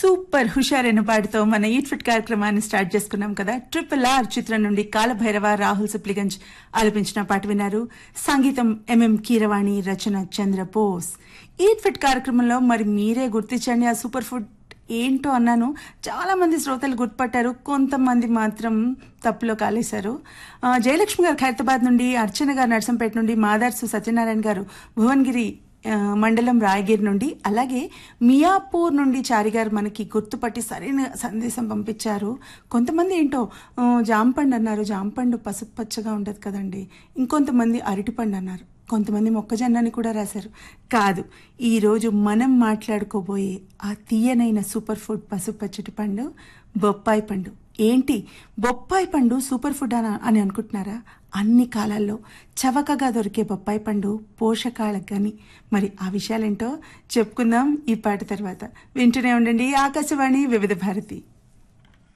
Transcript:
super హుషారైన పాటతో మన eat fit కార్యక్రమాన్ని స్టార్ట్ చేసుకున్నాం కదా ట్రిపుల్ ఆర్ చిత్రం నుండి కాలభైరవ రాహుల్ సిప్లిగంజ్ ఆలపించిన పాట విన్నారు సంగీతం ఎంఎం కీరవాణి రచన చంద్రబోస్ ఈట్ ఫిట్ కార్యక్రమంలో మరి మీరే గుర్తించండి ఆ సూపర్ ఫుడ్ ఏంటో అన్నాను చాలా మంది శ్రోతలు గుర్తుపట్టారు కొంతమంది మాత్రం తప్పులో కాలేశారు ఆ, జయలక్ష్మి గారు ఖైరతాబాద్ నుండి అర్చన గారు నర్సంపేట నుండి మాదార్సు సత్యనారాయణ గారు భువనగిరి ఆ, మండలం రాయగిరి నుండి అలాగే మియాపూర్ నుండి చారి గారు మనకి గుర్తుపట్టి సరైన సందేశం పంపించారు కొంతమంది ఏంటో ఆ, జాంపండు అన్నారు జాంపండు పసుపు పచ్చగా ఉండదు కదండి ఇంకొంతమంది అరటిపండు అన్నారు కొంతమంది మొక్కజొన్న అని కూడా రాశారు కాదు ఈరోజు మనం మాట్లాడుకోబోయే ఆ తీయనైన సూపర్ ఫుడ్ పసుపు పచ్చటి పండు బొప్పాయి పండు ఏంటి బొప్పాయి పండు సూపర్ ఫుడ్ అని అని అనుకుంటున్నారా అన్ని కాలాల్లో చవకగా దొరికే బొప్పాయి పండు పోషకాలకు కానీ మరి ఆ విషయాలేంటో చెప్పుకుందాం ఈ పాట తర్వాత వింటూనే ఉండండి ఆకాశవాణి వివిధ భారతి